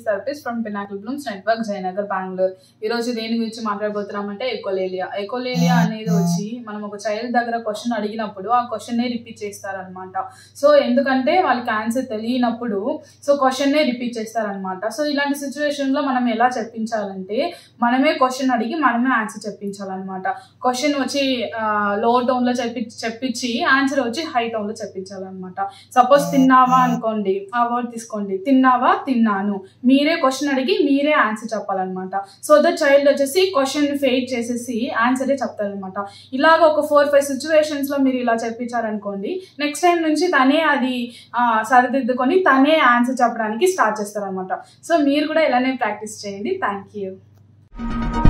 therapist from Pinnacle Blooms Network Jayanagar Bengaluru ఈ రోజు దేని గురించి మాట్లాడబోతున్నామంటే ఎకోలేలియా ఎకోలేలియా అనేది వచ్చి మనం ఒక చైల్డ్ దగ్గర క్వశ్చన్ అడిగినప్పుడు ఆ క్వశ్చన్ నే రిపీట్ చేస్తారనమాట సో ఎందుకంటే వాళ్ళకి ఆన్సర్ తెలియనప్పుడు సో క్వశ్చన్ నే రిపీట్ చేస్తారనమాట సో ఇలాంటి సిచ్యువేషన్ లో మనం ఎలా చెప్పించాలంటే మనమే క్వశ్చన్ అడిగి మనమే ఆన్సర్ చెప్పించాలన్నమాట క్వశ్చన్ వచ్చి లో టోన్ లో చెప్పి చెప్పించి ఆన్సర్ వచ్చి హై టోన్ లో చెప్పించాలన్నమాట సపోజ్ తిన్నావా అనుకోండి ఆ వర్డ్ తీసుకోండి తిన్నావా తిన్నాను మీరే క్వశ్చన్ అడిగి మీరే ఆన్సర్ చెప్పాలన్నమాట సో ద చైల్డ్ వచ్చేసి క్వశ్చన్ ఫెయిట్ చేసేసి ఆన్సరే చెప్తారనమాట ఇలాగ ఒక ఫోర్ ఫైవ్ సిచ్యువేషన్స్ లో మీరు ఇలా చెప్పించారనుకోండి నెక్స్ట్ టైం నుంచి తనే అది ఆ, సరిదిద్దుకొని తనే ఆన్సర్ చెప్పడానికి స్టార్ట్ చేస్తారనమాట సో మీరు కూడా ఇలానే ప్రాక్టీస్ చేయండి థ్యాంక్ యూ